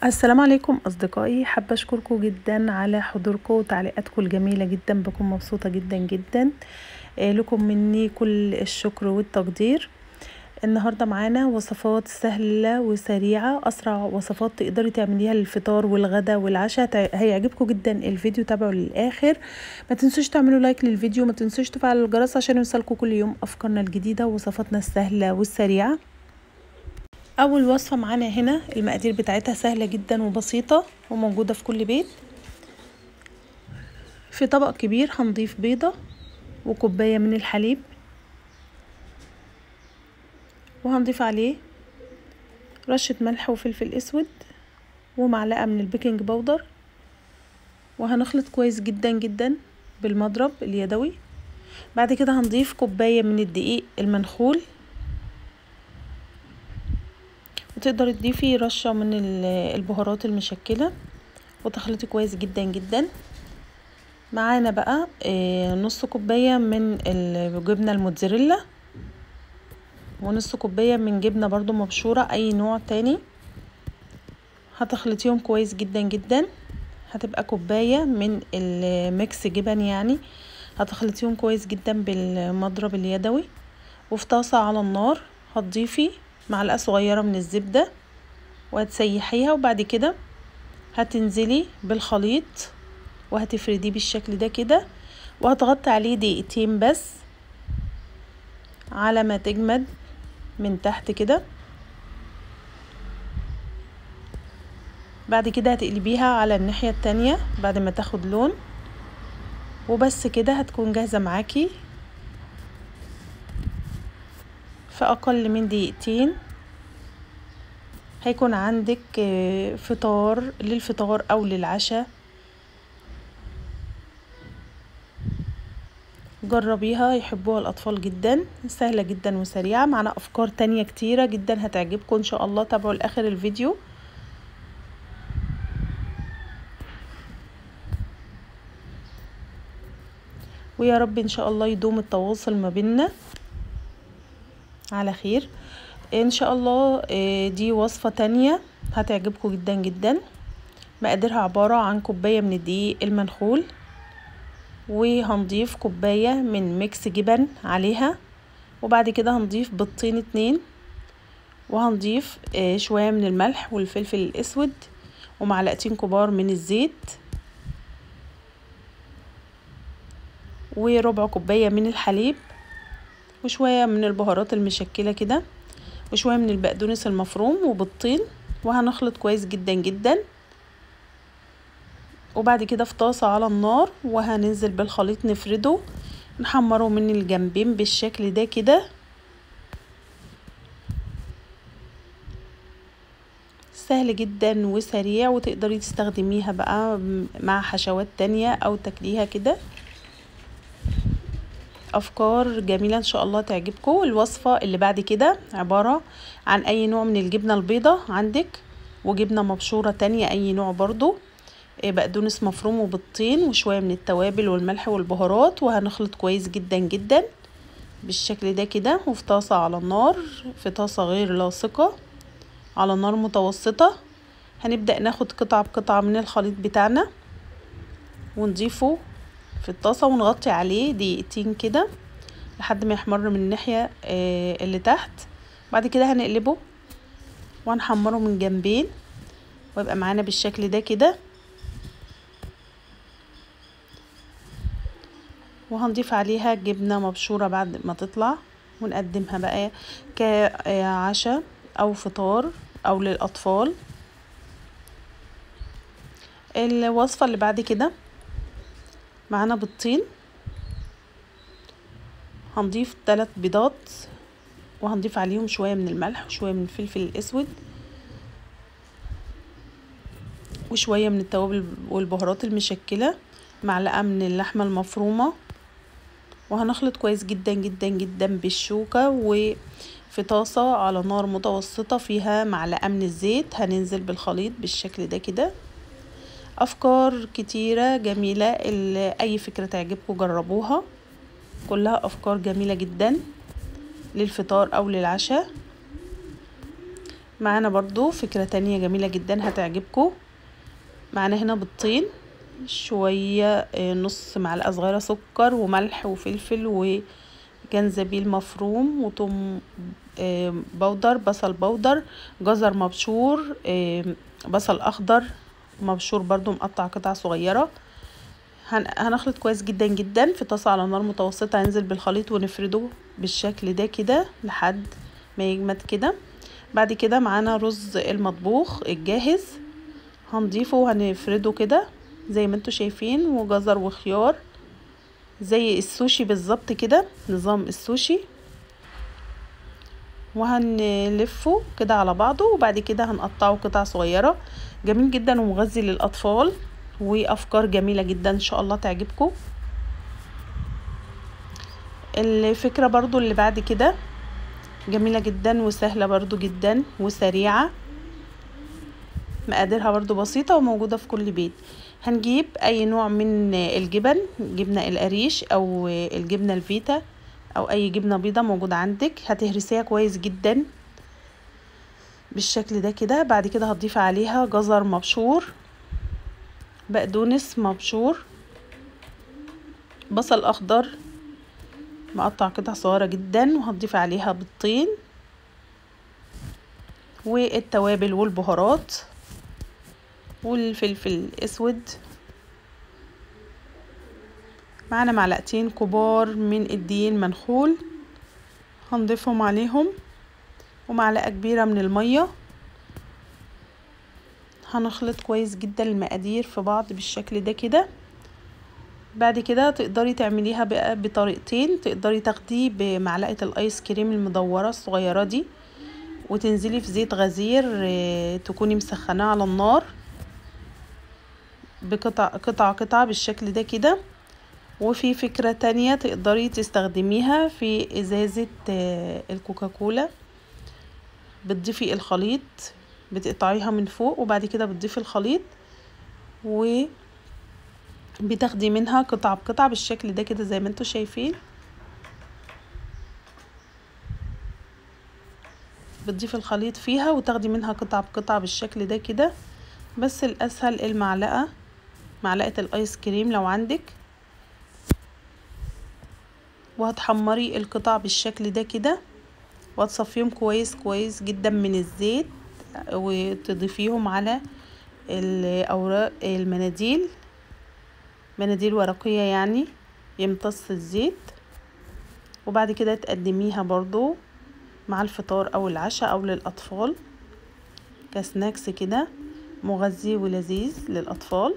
السلام عليكم اصدقائي حابه اشكركم جدا على حضوركم وتعليقاتكم الجميله جدا بكون مبسوطه جدا جدا آه، لكم مني كل الشكر والتقدير النهارده معانا وصفات سهله وسريعه اسرع وصفات تقدري تعمليها للفطار والغدا والعشاء تع- هيعجبكم جدا الفيديو تابعوا للاخر ما تنسوش تعملوا لايك للفيديو ما تنسوش تفعلوا الجرس عشان يوصلكم كل يوم افكارنا الجديده ووصفاتنا السهله والسريعه اول وصفه معانا هنا المقادير بتاعتها سهله جدا وبسيطه وموجوده في كل بيت في طبق كبير هنضيف بيضه وكوبايه من الحليب وهنضيف عليه رشه ملح وفلفل اسود ومعلقه من البيكنج باودر وهنخلط كويس جدا جدا بالمضرب اليدوي بعد كده هنضيف كوبايه من الدقيق المنخول وتقدري تضيفي رشه من البهارات المشكله وتخلطي كويس جدا جدا معانا بقى نص كوبايه من الجبنه الموتزاريلا ونص كوبايه من جبنه برضو مبشوره اي نوع تاني هتخلطيهم كويس جدا جدا هتبقى كوبايه من الميكس جبن يعني هتخلطيهم كويس جدا بالمضرب اليدوي وفي طاسه على النار هتضيفي معلقه صغيره من الزبده وهتسيحيها وبعد كده هتنزلي بالخليط وهتفرديه بالشكل ده كده وهتغطي عليه دقيقتين بس على ما تجمد من تحت كده بعد كده هتقلبيها على الناحية التانية بعد ما تاخد لون وبس كده هتكون جاهزة معاكي في أقل من دقيقتين هيكون عندك فطار للفطار أو للعشاء جربيها يحبوها الأطفال جدا سهلة جدا وسريعة معنا أفكار تانية كتيرة جدا هتعجبكم إن شاء الله تابعوا لآخر الفيديو ويا رب إن شاء الله يدوم التواصل ما بيننا على خير ان شاء الله دي وصفة تانية هتعجبكم جدا جدا مقاديرها عبارة عن كوباية من الدقيق المنخول وهنضيف كوباية من ميكس جبن عليها وبعد كده هنضيف بيضتين اتنين وهنضيف شوية من الملح والفلفل الاسود ومعلقتين كبار من الزيت وربع كوباية من الحليب وشوية من البهارات المشكلة كده وشوية من البقدونس المفروم وبالطين وهنخلط كويس جدا جدا وبعد كده في طاسة على النار وهننزل بالخليط نفرده نحمره من الجنبين بالشكل ده كده سهل جدا وسريع وتقدري تستخدميها بقى مع حشوات تانية او تاكليها كده افكار جميله ان شاء الله تعجبكم الوصفه اللي بعد كده عباره عن اي نوع من الجبنه البيضه عندك وجبنه مبشوره تانية اي نوع برضو بقدونس مفروم وبالطين وشويه من التوابل والملح والبهارات وهنخلط كويس جدا جدا بالشكل ده كده وفي طاسه على النار في طاسه غير لاصقه على نار متوسطه هنبدا ناخد قطعه بقطعه من الخليط بتاعنا ونضيفه في الطاسة ونغطي عليه دقيقتين كده لحد ما يحمر من الناحية اللي تحت بعد كده هنقلبه وهنحمره من جنبين ويبقى معانا بالشكل ده كده وهنضيف عليها جبنة مبشورة بعد ما تطلع ونقدمها بقى كعشاء او فطار او للاطفال الوصفة اللي بعد كده معانا بيضتين هنضيف ثلاث بيضات وهنضيف عليهم شوية من الملح وشوية من الفلفل الأسود وشوية من التوابل والبهارات المشكلة معلقة من اللحمة المفرومة وهنخلط كويس جدا جدا جدا بالشوكة وفي طاسة على نار متوسطة فيها معلقة من الزيت هننزل بالخليط بالشكل ده كده افكار كتيرة جميلة اي فكرة تعجبكم جربوها كلها افكار جميلة جدا للفطار او للعشاء معانا برضو فكرة تانية جميلة جدا هتعجبكم معانا هنا بيضتين شوية نص معلقة صغيرة سكر وملح وفلفل وجنزبيل مفروم وثوم بودر بصل بودر جزر مبشور بصل اخضر مبشور برضو مقطع قطع صغيرة هنخلط كويس جدا جدا في طاسة على نار متوسطة هننزل بالخليط ونفرده بالشكل ده كده لحد ما يجمد كده بعد كده معانا رز المطبوخ الجاهز هنضيفه وهنفرده كده زي ما انتوا شايفين وجزر وخيار زي السوشي بالظبط كده نظام السوشي وهنلفه كده على بعضه وبعد كده هنقطعه قطع صغيرة جميل جدا ومغذي للأطفال وأفكار جميلة جدا إن شاء الله تعجبكم الفكرة برضو اللي بعد كده جميلة جدا وسهلة برضو جدا وسريعة مقاديرها برضو بسيطة وموجودة في كل بيت هنجيب اي نوع من الجبن جبنة القريش او الجبنة الفيتا او اي جبنة بيضة موجودة عندك هتهرسيها كويس جدا بالشكل ده كده بعد كده هتضيفي عليها جزر مبشور بقدونس مبشور بصل اخضر مقطع قطع صغيرة جدا وهتضيفي عليها بيضتين والتوابل والبهارات والفلفل الاسود معانا معلقتين كبار من الدقيق المنخول هنضيفهم عليهم ومعلقة كبيرة من المية هنخلط كويس جدا المقادير في بعض بالشكل ده كده بعد كده تقدري تعمليها بقى بطريقتين تقدري تاخديه بمعلقة الايس كريم المدورة الصغيرة دي وتنزلي في زيت غزير تكوني مسخناه على النار بقطع قطع قطع بالشكل ده كده وفي فكرة تانية تقدري تستخدميها في ازازة الكوكاكولا بتضيفي الخليط بتقطعيها من فوق وبعد كده بتضيفي الخليط و بتاخدي منها قطعة بقطعة بالشكل ده كده زي ما انتوا شايفين بتضيفي الخليط فيها وتاخدي منها قطعة بقطعة بالشكل ده كده بس الاسهل المعلقة معلقة الايس كريم لو عندك وهتحمري القطع بالشكل ده كده وهتصفيهم كويس كويس جدا من الزيت وتضيفيهم على الاوراق المناديل مناديل ورقية يعني يمتص الزيت وبعد كده تقدميها برضو مع الفطار او العشاء او للاطفال كسناكس كده مغذي ولذيذ للاطفال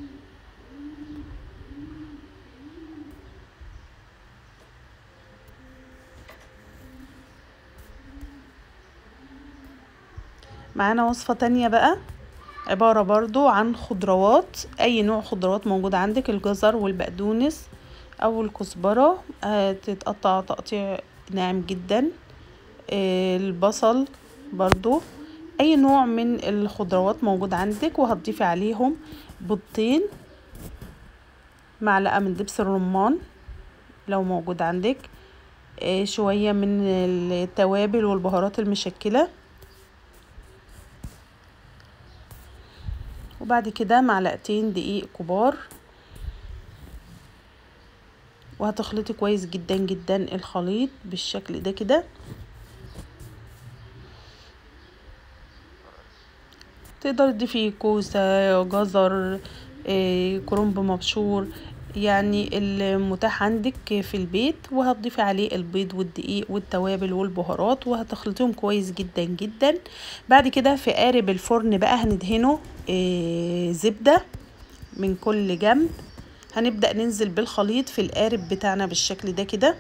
معانا وصفة تانية بقى عبارة برضو عن خضروات اي نوع خضروات موجود عندك الجزر والبقدونس او الكزبرة تتقطع تقطيع ناعم جدا البصل برضو اي نوع من الخضروات موجود عندك وهتضيفي عليهم بيضتين معلقة من دبس الرمان لو موجود عندك شوية من التوابل والبهارات المشكلة وبعد كده معلقتين دقيق كبار وهتخلطي كويس جدا جدا الخليط بالشكل ده كده تقدري تضيفي كوسة جزر كرنب مبشور يعني المتاح عندك في البيت وهتضيفي عليه البيض والدقيق والتوابل والبهارات وهتخلطيهم كويس جدا جدا بعد كده في قارب الفرن بقى هندهنه زبدة من كل جنب هنبدأ ننزل بالخليط في القارب بتاعنا بالشكل ده كده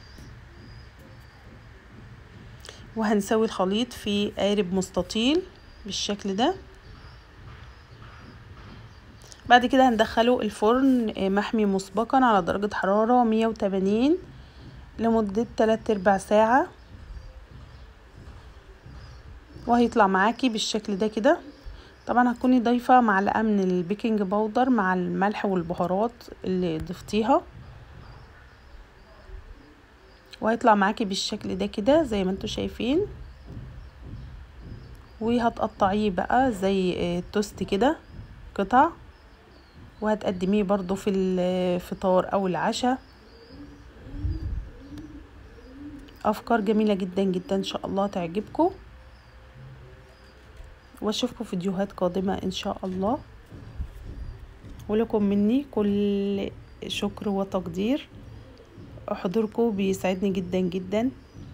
وهنسوي الخليط في قارب مستطيل بالشكل ده بعد كده هندخله الفرن محمي مسبقا على درجة حرارة مية وتمانين لمدة تلات ارباع ساعة وهيطلع معاكي بالشكل ده كده طبعا هتكوني ضايفة معلقة من البيكنج باودر مع الملح والبهارات اللي ضفتيها وهيطلع معاكي بالشكل ده كده زي ما انتوا شايفين وهتقطعيه بقى زي التوست كده قطع وهتقدميه برضو في الفطار او العشاء افكار جميله جدا جدا ان شاء الله تعجبكم واشوفكم فيديوهات قادمه ان شاء الله ولكم مني كل شكر وتقدير حضوركم بيسعدني جدا جدا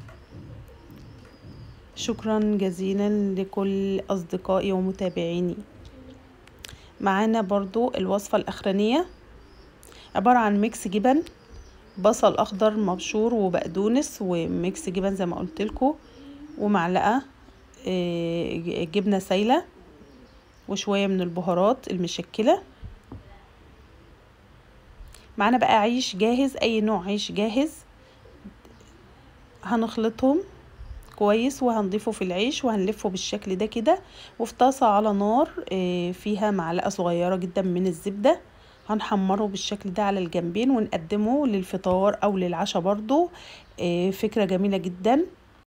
شكرا جزيلا لكل اصدقائي ومتابعيني معانا برضو الوصفة الاخرانية عبارة عن ميكس جبن بصل اخضر مبشور وبقدونس وميكس جبن زي ما قلت لكم ومعلقة جبنة سايلة وشوية من البهارات المشكلة معانا بقى عيش جاهز اي نوع عيش جاهز هنخلطهم كويس وهنضيفه في العيش وهنلفه بالشكل ده كده وفي طاسة على نار فيها معلقة صغيرة جدا من الزبدة هنحمره بالشكل ده على الجنبين ونقدمه للفطار او للعشاء برضو فكرة جميلة جدا